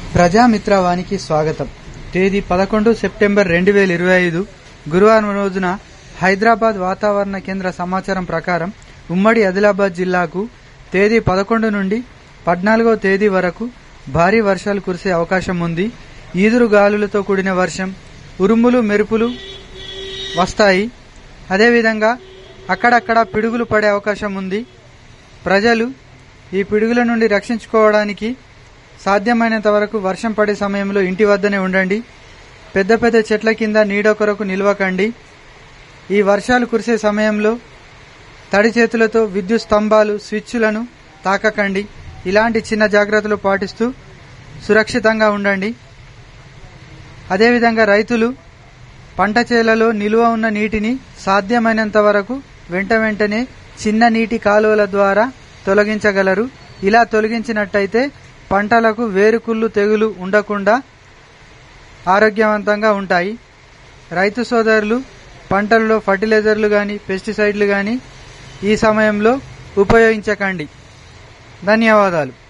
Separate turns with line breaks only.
ప్రజామిత్రవానికి స్వాగతం తేదీ పదకొండు సెప్టెంబర్ రెండు వేల ఇరవై ఐదు గురువారం రోజున హైదరాబాద్ వాతావరణ కేంద్ర సమాచారం ప్రకారం ఉమ్మడి ఆదిలాబాద్ జిల్లాకు తేదీ పదకొండు నుండి పద్నాలుగవ తేదీ వరకు భారీ వర్షాలు కురిసే అవకాశం ఉంది ఈదురు గాలులతో కూడిన వర్షం ఉరుములు మెరుపులు వస్తాయి అదేవిధంగా అక్కడక్కడ పిడుగులు పడే అవకాశం ఉంది ప్రజలు ఈ పిడుగుల నుండి రక్షించుకోవడానికి సాధ్యమైనంత వరకు వర్షం పడే సమయంలో ఇంటి వద్దనే ఉండండి పెద్ద పెద్ద చెట్ల కింద నీడ కొరకు నిలవకండి ఈ వర్షాలు కురిసే సమయంలో తడి చేతులతో విద్యుత్ స్తంభాలు స్విచ్లను తాకకండి ఇలాంటి చిన్న జాగ్రత్తలు పాటిస్తూ సురక్షితంగా ఉండండి అదేవిధంగా రైతులు పంట చేలలో నిలువ ఉన్న నీటిని సాధ్యమైనంత వరకు వెంట వెంటనే చిన్న నీటి కాలువల ద్వారా తొలగించగలరు ఇలా తొలగించినట్టయితే పంటలకు వేరుకుళ్ళు తెగులు ఉండకుండా ఆరోగ్యవంతంగా ఉంటాయి రైతు సోదరులు పంటలలో ఫర్టిలైజర్లు కానీ పెస్టిసైడ్లు కానీ ఈ సమయంలో ఉపయోగించకండి ధన్యవాదాలు